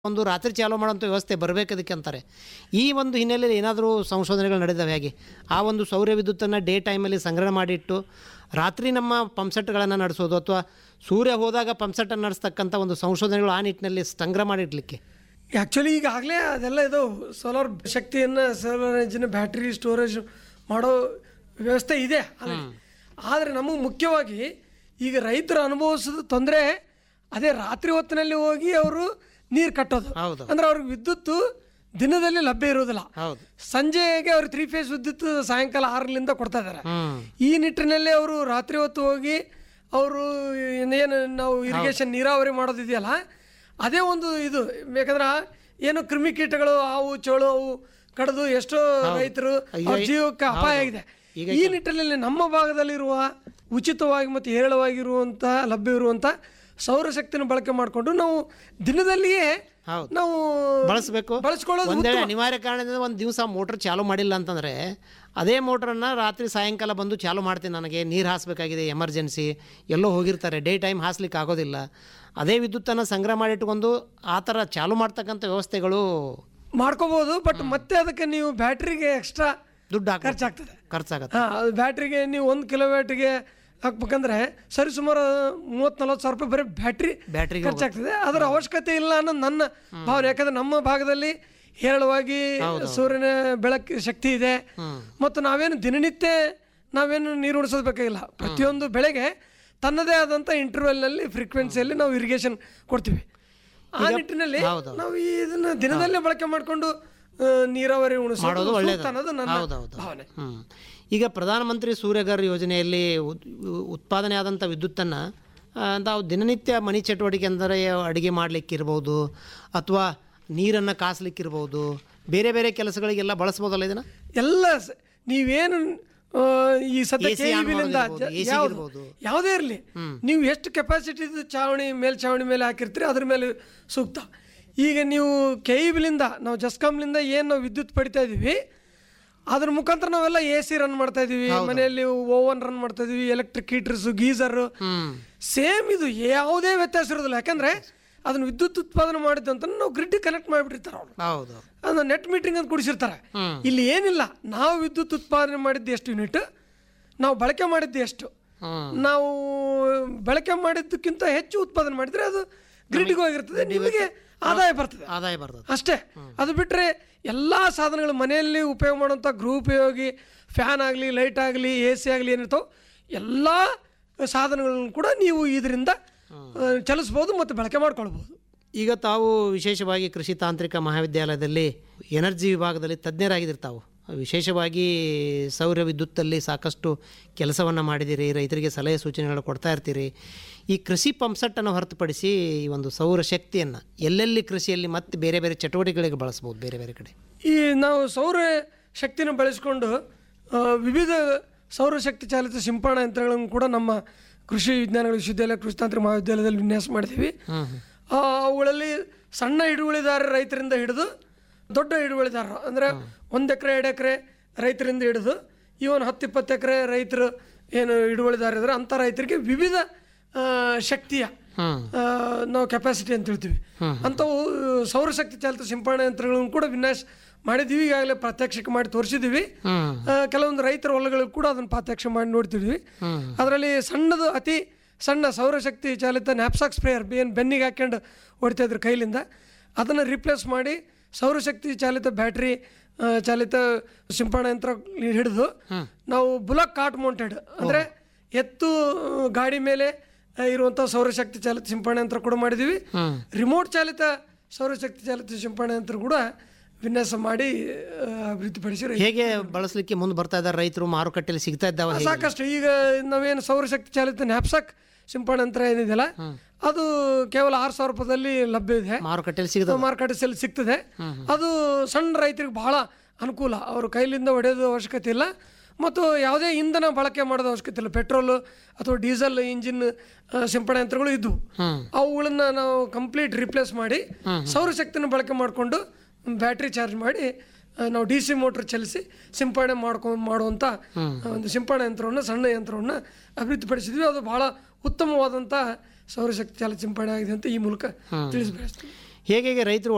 ಒಂದು ರಾತ್ರಿ ಚಾಲೂ ಮಾಡೋಂಥ ವ್ಯವಸ್ಥೆ ಬರಬೇಕು ಅದಕ್ಕೆ ಅಂತಾರೆ ಈ ಒಂದು ಹಿನ್ನೆಲೆಯಲ್ಲಿ ಏನಾದರೂ ಸಂಶೋಧನೆಗಳು ನಡೆದವೆ ಹೇಗೆ ಆ ಒಂದು ಸೌರ ವಿದ್ಯುತ್ತನ್ನು ಡೇ ಟೈಮಲ್ಲಿ ಸಂಗ್ರಹಣೆ ಮಾಡಿಟ್ಟು ರಾತ್ರಿ ನಮ್ಮ ಪಂಪ್ಸೆಟ್ಗಳನ್ನು ನಡೆಸೋದು ಅಥವಾ ಸೂರ್ಯ ಹೋದಾಗ ಪಂಪ್ಸೆಟ್ಟನ್ನು ನಡೆಸ್ತಕ್ಕಂಥ ಒಂದು ಸಂಶೋಧನೆಗಳು ಆ ನಿಟ್ಟಿನಲ್ಲಿ ಸಂಗ್ರಹ ಮಾಡಿಡ್ಲಿಕ್ಕೆ ಆ್ಯಕ್ಚುಲಿ ಈಗಾಗಲೇ ಅದೆಲ್ಲ ಇದು ಸೋಲಾರ್ ಶಕ್ತಿಯನ್ನು ಸೋಲಾರ್ ಎನರ್ಜಿನ ಬ್ಯಾಟ್ರಿ ಸ್ಟೋರೇಜ್ ಮಾಡೋ ವ್ಯವಸ್ಥೆ ಇದೆ ಆದರೆ ನಮಗೆ ಮುಖ್ಯವಾಗಿ ಈಗ ರೈತರು ಅನುಭವಿಸೋದು ತೊಂದರೆ ಅದೇ ರಾತ್ರಿ ಹೊತ್ತಿನಲ್ಲಿ ಹೋಗಿ ಅವರು ನೀರು ಕಟ್ಟೋದು ಹೌದು. ಅಂದ್ರೆ ಅವ್ರಿಗೆ ವಿದ್ಯುತ್ತು ದಿನದಲ್ಲಿ ಲಭ್ಯ ಇರೋದಿಲ್ಲ ಹೌದು ಸಂಜೆಗೆ ಅವ್ರು ತ್ರೀ ಫೇಸ್ ವಿದ್ಯುತ್ ಸಾಯಂಕಾಲ ಆರರಿಂದ ಕೊಡ್ತಾ ಇದ್ದಾರೆ ಹ್ಮ್ ಈ ನಿಟ್ಟಿನಲ್ಲಿ ಅವರು ರಾತ್ರಿ ಹೊತ್ತು ಹೋಗಿ ಅವರು ಏನು ನಾವು ಇರಿಗೇಷನ್ ನೀರಾವರಿ ಮಾಡೋದಿದೆಯಲ್ಲ ಅದೇ ಒಂದು ಇದು ಬೇಕಂದ್ರೆ ಏನು ಕ್ರಿಮಿಕೀಟಗಳು ಹಾವು ಚೋಳು ಅವು ಕಡಿದು ಎಷ್ಟೋ ರೈತರು ಅವ್ರ ಜೀವಕ್ಕೆ ಅಪಾಯ ಆಗಿದೆ ಈ ನಿಟ್ಟಿನಲ್ಲಿ ನಮ್ಮ ಭಾಗದಲ್ಲಿರುವ ಉಚಿತವಾಗಿ ಮತ್ತು ಹೇರಳವಾಗಿರುವಂಥ ಲಭ್ಯ ಇರುವಂಥ ಸೌರಶಕ್ತಿನ ಬಳಕೆ ಮಾಡಿಕೊಂಡು ನಾವು ದಿನದಲ್ಲಿಯೇ ಹೌದು. ನಾವು ಬಳಸಬೇಕು ಬಳಸ್ಕೊಳ್ಳೋದು ಒಂದೇ ಅನಿವಾರ್ಯ ಕಾರಣದಿಂದ ಒಂದು ದಿವಸ ಮೋಟ್ರ್ ಚಾಲೂ ಮಾಡಿಲ್ಲ ಅಂತಂದರೆ ಅದೇ ಮೋಟ್ರನ್ನು ರಾತ್ರಿ ಸಾಯಂಕಾಲ ಬಂದು ಚಾಲೂ ಮಾಡ್ತೀನಿ ನನಗೆ ನೀರು ಹಾಸಬೇಕಾಗಿದೆ ಎಮರ್ಜೆನ್ಸಿ ಎಲ್ಲೋ ಹೋಗಿರ್ತಾರೆ ಡೇ ಟೈಮ್ ಹಾಸ್ಲಿಕ್ಕೆ ಆಗೋದಿಲ್ಲ ಅದೇ ವಿದ್ಯುತ್ತನ್ನು ಸಂಗ್ರಹ ಮಾಡಿಟ್ಕೊಂಡು ಆ ಥರ ಚಾಲೂ ಮಾಡ್ತಕ್ಕಂಥ ವ್ಯವಸ್ಥೆಗಳು ಮಾಡ್ಕೋಬಹುದು ಬಟ್ ಮತ್ತೆ ಅದಕ್ಕೆ ನೀವು ಬ್ಯಾಟ್ರಿಗೆ ಎಕ್ಸ್ಟ್ರಾ ದುಡ್ಡು ಹಾಕ ಖರ್ಚಾಗ್ತದೆ ಖರ್ಚಾಗತ್ತೆ ಹಾಂ ಅದು ಬ್ಯಾಟ್ರಿಗೆ ನೀವು ಒಂದು ಕಿಲೋವ್ಯಾಟ್ಗೆ ಹಾಕ್ಬೇಕಂದ್ರೆ ಸರಿ ಸುಮಾರು ಮೂವತ್ತು ನಲ್ವತ್ತು ಸಾವಿರ ರೂಪಾಯಿ ಬರೀ ಬ್ಯಾಟ್ರಿ ಬ್ಯಾಟ್ರಿಗೆ ಖರ್ಚಾಗ್ತದೆ ಅದರ ಅವಶ್ಯಕತೆ ಇಲ್ಲ ಅನ್ನೋದು ನನ್ನ ಭಾವನೆ ಯಾಕಂದ್ರೆ ನಮ್ಮ ಭಾಗದಲ್ಲಿ ಹೇರಳವಾಗಿ ಸೂರ್ಯನ ಬೆಳಕು ಶಕ್ತಿ ಇದೆ ಮತ್ತು ನಾವೇನು ದಿನನಿತ್ಯ ನಾವೇನು ನೀರು ಉಣಿಸೋದು ಬೇಕಾಗಿಲ್ಲ ಪ್ರತಿಯೊಂದು ಬೆಳೆಗೆ ತನ್ನದೇ ಆದಂಥ ಇಂಟರ್ವೆಲ್ನಲ್ಲಿ ಫ್ರೀಕ್ವೆನ್ಸಿಯಲ್ಲಿ ನಾವು ಇರಿಗೇಷನ್ ಕೊಡ್ತೀವಿ ಆ ನಿಟ್ಟಿನಲ್ಲಿ ನಾವು ಈ ಇದನ್ನ ದಿನದಲ್ಲೇ ಬಳಕೆ ಮಾಡಿಕೊಂಡು ನೀರಾವರಿ ಉಣಿಸೋದು ಮಾಡೋದು ಒಳ್ಳೇದು. ಸೂಕ್ತ ಅನ್ನೋದು ನನ್ನ ಹೌದೌದು. ಭಾವನೆ ಹ್ಮ್. ಈಗ ಪ್ರಧಾನಮಂತ್ರಿ ಸೂರ್ಯಘರ್ ಯೋಜನೆಯಲ್ಲಿ ಉತ್- ಉತ್ಪಾದನೆ ಆದಂಥ ವಿದ್ಯುತ್ತನ್ನು ನಾವು ದಿನನಿತ್ಯ ಮನೆ ಚಟುವಟಿಕೆ ಅಂದರೆ ಅಡುಗೆ ಮಾಡಲಿಕ್ಕಿರ್ಬೋದು ಅಥವಾ ನೀರನ್ನು ಕಾಸ್ಲಿಕ್ಕಿರ್ಬೋದು ಬೇರೆ ಬೇರೆ ಕೆಲಸಗಳಿಗೆಲ್ಲ ಬಳಸ್ಬೋದಲ್ಲ ಇದನ್ನು ಎಲ್ಲ ಸ- ನೀವೇನು ಆ, ಈ ಸದ್ಯ AC on ಲಿಂದ ಮಾಡೋದಿರ್ಬೋದು, AC ಇರ್ಬೋದು. ಯಾವುದೇ ಇರಲಿ ನೀವು ಎಷ್ಟು ಕೆಪಾಸಿಟಿ ಚಾವಣಿ ಮೇಲ್ಛಾವಣಿ ಮೇಲೆ ಹಾಕಿರ್ತೀರಿ ಅದ್ರ ಮೇಲೆ ಸೂಕ್ತ ಈಗ ನೀವು ಕೆ ಇ ಬಿಲಿಂದ ನಾವು ಜಸ್ಕಾಮ್ಲಿಂದ ಏನು ನಾವು ವಿದ್ಯುತ್ ಪಡಿತಾ ಇದೀವಿ ಅದ್ರ ಮುಖಾಂತರ ನಾವೆಲ್ಲ ಎ ಸಿ ರನ್ ಮಾಡ್ತಾ ಇದೀವಿ ಮನೆಯಲ್ಲಿ ಓವನ್ ರನ್ ಮಾಡ್ತಾ ಇದೀವಿ ಎಲೆಕ್ಟ್ರಿಕ್ ಹೀಟರ್ಸು ಗೀಸರ್ ಸೇಮ್ ಇದು ಯಾವುದೇ ವ್ಯತ್ಯಾಸ ಇರೋದಿಲ್ಲ ಯಾಕಂದ್ರೆ ಅದನ್ನ ವಿದ್ಯುತ್ ಉತ್ಪಾದನೆ ಮಾಡಿದ್ದಂತ ನಾವು ಗ್ರಿಡ್ ಕನೆಕ್ಟ್ ಮಾಡಿಬಿಟ್ಟಿರ್ತಾರೆ ಅವರು ಹೌದು ಅದು ನೆಟ್ ಮೀಟ್ರಿಂಗ್ ಅಂತ ಕುಡಿಸಿರ್ತಾರೆ ಇಲ್ಲಿ ಏನಿಲ್ಲ ನಾವು ವಿದ್ಯುತ್ ಉತ್ಪಾದನೆ ಮಾಡಿದ್ದು ಎಷ್ಟು ಯೂನಿಟ್ ನಾವು ಬಳಕೆ ಮಾಡಿದ್ದು ಎಷ್ಟು ನಾವು ಬಳಕೆ ಮಾಡಿದ್ದಕ್ಕಿಂತ ಹೆಚ್ಚು ಉತ್ಪಾದನೆ ಮಾಡಿದ್ರೆ ಅದು ಗ್ರಿಡ್ಗೆ ಹೋಗಿರ್ತದೆ ನಿಮಗೆ ಆದಾಯ ಬರ್ತದೆ ಆದಾಯ ಬರ್ತದೆ ಅಷ್ಟೇ ಅದು ಬಿಟ್ಟರೆ ಎಲ್ಲ ಸಾಧನಗಳು ಮನೆಯಲ್ಲಿ ಉಪಯೋಗ ಮಾಡುವಂಥ ಗೃಹೋಪಯೋಗಿ ಫ್ಯಾನ್ ಆಗಲಿ ಲೈಟ್ ಆಗಲಿ ಎ ಸಿ ಆಗಲಿ ಏನಿರ್ತಾವೆ ಎಲ್ಲ ಸಾಧನಗಳನ್ನು ಕೂಡ ನೀವು ಇದರಿಂದ ಆ, ಚಲಿಸ್ಬೋದು ಮತ್ತು ಬಳಕೆ ಮಾಡ್ಕೊಳ್ಬೋದು ಈಗ ತಾವು ವಿಶೇಷವಾಗಿ ಕೃಷಿ ತಾಂತ್ರಿಕ ಮಹಾವಿದ್ಯಾಲಯದಲ್ಲಿ ಎನರ್ಜಿ ವಿಭಾಗದಲ್ಲಿ ತಜ್ಞರಾಗಿದ್ದೀರಿ ತಾವು ವಿಶೇಷವಾಗಿ ಸೌರ ವಿದ್ಯುತ್ತಲ್ಲಿ ಸಾಕಷ್ಟು ಕೆಲಸವನ್ನು ಮಾಡಿದ್ದೀರಿ ರೈತರಿಗೆ ಸಲಹೆ ಸೂಚನೆಗಳು ಕೊಡ್ತಾ ಇರ್ತೀರಿ ಈ ಕೃಷಿ ಪಂಪ್ಸೆಟ್ಟನ್ನು ಹೊರತುಪಡಿಸಿ ಈ ಒಂದು ಸೌರ ಶಕ್ತಿಯನ್ನು ಎಲ್ಲೆಲ್ಲಿ ಕೃಷಿಯಲ್ಲಿ ಮತ್ತೆ ಬೇರೆ ಬೇರೆ ಚಟುವಟಿಕೆಗಳಿಗೆ ಬಳಸ್ಬೋದು ಬೇರೆ ಬೇರೆ ಕಡೆ ಈ ನಾವು ಸೌರ ಶಕ್ತಿನ ಬಳಸಿಕೊಂಡು ಆ, ವಿವಿಧ ಸೌರಶಕ್ತಿ ಚಾಲಿತ ಸಿಂಪರಣಾ ಯಂತ್ರಗಳನ್ನು ಕೂಡ ನಮ್ಮ ಕೃಷಿ ವಿಜ್ಞಾನಗಳ ವಿಶ್ವವಿದ್ಯಾಲಯ ಕೃಷಿ ತಾಂತ್ರಿಕ ಮಹಾವಿದ್ಯಾಲಯದಲ್ಲಿ ವಿನ್ಯಾಸ ಮಾಡಿದ್ದೀವಿ ಆ, ಅವುಗಳಲ್ಲಿ ಸಣ್ಣ ಹಿಡುವಳಿದಾರ ರೈತರಿಂದ ಹಿಡಿದು ದೊಡ್ಡ ಹಿಡುವಳಿದಾರರು ಅಂದರೆ ಒಂದು ಎಕರೆ ಎರಡು ಎಕರೆ ರೈತರಿಂದ ಹಿಡಿದು ಇವನ್ ಹತ್ತು ಇಪ್ಪತ್ತು ಎಕರೆ ರೈತರು ಏನು ಹಿಡುವಳಿದಾರ ಇದ್ದಾರೆ ಅಂಥ ರೈತರಿಗೆ ವಿವಿಧ ಆ, ಶಕ್ತಿಯ ಆ, ನಾವು ಕೆಪಾಸಿಟಿ ಅಂತ ಹೇಳ್ತೀವಿ ಅಂಥವು ಸೌರಶಕ್ತಿ ಚಾಲಿತ ಸಿಂಪರಣಾ ಯಂತ್ರಗಳನ್ನು ಕೂಡ ವಿನ್ಯಾಸ ಮಾಡಿದ್ದೀವಿ ಈಗಾಗಲೇ ಪ್ರಾತ್ಯಕ್ಷಿಕೆ ಮಾಡಿ ತೋರಿಸಿದ್ದೀವಿ ಆ, ಕೆಲವೊಂದು ರೈತರ ಹೊಲಗಳಿಗೆ ಕೂಡ ಅದನ್ನು ಪ್ರಾತ್ಯಕ್ಷ ಮಾಡಿ ನೋಡ್ತಿದ್ವಿ ಅದರಲ್ಲಿ ಸಣ್ಣದು ಅತಿ ಸಣ್ಣ ಸೌರಶಕ್ತಿ ಚಾಲಿತ ನ್ಯಾಪ್ಸಾಕ್ ಸ್ಪ್ರೇಯರ್ ಏನು ಬೆನ್ನಿಗೆ ಹಾಕ್ಕೊಂಡು ಹೊಡಿತಾ ಇದ್ರು ಕೈಲಿಂದ ಅದನ್ನು ರಿಪ್ಲೇಸ್ ಮಾಡಿ ಸೌರಶಕ್ತಿ ಚಾಲಿತ ಬ್ಯಾಟ್ರಿ ಆ, ಚಾಲಿತ ಸಿಂಪರಣಾ ಯಂತ್ರ ಹಿಡಿದು ನಾವು ಬುಲಕ್ ಕಾಟ್ ಮೌಂಟೆಡ್ ಅಂದರೆ ಎತ್ತು ಆ, ಗಾಡಿ ಮೇಲೆ ಆ, ಇರುವಂಥ ಸೌರಶಕ್ತಿ ಚಾಲಿತ ಸಿಂಪರಣಾ ಯಂತ್ರ ಕೂಡ ಮಾಡಿದ್ದೀವಿ ರಿಮೋಟ್ ಚಾಲಿತ ಸೌರಶಕ್ತಿ ಚಾಲಿತ ಸಿಂಪರಣಾ ಯಂತ್ರ ಕೂಡ ವಿನ್ಯಾಸ ಮಾಡಿ ಆ, ಅಭಿವೃದ್ಧಿಪಡಿಸಿ ರೈ- ಹೇಗೆ ಬಳಸಲಿಕ್ಕೆ ಮುಂದೆ ಬರ್ತಾ ಇದ್ದಾರೆ ರೈತರು ಮಾರುಕಟ್ಟೆಯಲ್ಲಿ ಸಿಗ್ತಾ ಇದ್ದಾವೆ ಹೇಗೆ? ಸಾಕಷ್ಟು ಈಗ ನಾವೇನು ಸೌರಶಕ್ತಿ ಚಾಲಿತ ನ್ಯಾಪ್ಸಾಕ್ ಸಿಂಪರಣಾ ಯಂತ್ರ ಏನಿದೆಯಲ್ಲ ಅದು ಕೇವಲ ಆರು ಸಾವಿರ ರೂಪಾಯಿದಲ್ಲಿ ಲಭ್ಯ ಇದೆ ಮಾರುಕಟ್ಟೆಯಲ್ಲಿ ಸಿಗದ ಮಾರುಕಟ್ಟೆಯಲ್ಲಿ ಸಿಗ್ತದೆ ಅದು ಸಣ್ಣ ರೈತರಿಗೆ ಬಹಳ ಅನುಕೂಲ ಅವರು ಕೈಲಿಂದ ಹೊಡೆಯೋದು ಅವಶ್ಯಕತೆ ಇಲ್ಲ ಮತ್ತು ಯಾವುದೇ ಇಂಧನ ಬಳಕೆ ಮಾಡೋದು ಅವಶ್ಯಕತೆ ಇಲ್ಲ ಪೆಟ್ರೋಲು ಅಥವಾ ಡೀಸೆಲ್ ಇಂಜಿನ್ ಸಿಂಪಡಣೆ ಯಂತ್ರಗಳು ಇದ್ದವು ಅವುಗಳನ್ನ ನಾವು ಕಂಪ್ಲೀಟ್ ರಿಪ್ಲೇಸ್ ಮಾಡಿ ಸೌರಶಕ್ತಿನ ಬಳಕೆ ಮಾಡಿಕೊಂಡು ಬ್ಯಾಟ್ರಿ ಚಾರ್ಜ್ ಮಾಡಿ ಆ, ನಾವು ಡಿ ಸಿ ಮೋಟ್ರ್ ಚಲಿಸಿ ಸಿಂಪಡಣೆ ಮಾಡ್ಕೊಂಡು ಮಾಡುವಂಥ ಒಂದು ಸಿಂಪಡಣೆ ಯಂತ್ರವನ್ನು ಸಣ್ಣ ಯಂತ್ರವನ್ನು ಅಭಿವೃದ್ಧಿಪಡಿಸಿದ್ವಿ ಅದು ಬಹಳ ಉತ್ತಮವಾದಂಥ ಸೌರಶಕ್ತಿ ಚಾಲಿತ ಸಿಂಪಡಣೆ ಆಗಿದೆ ಅಂತ ಈ ಮೂಲಕ ತಿಳಿಸಿ ಬಯಸ್ತೀನಿ ಹೇಗೆ ರೈತರು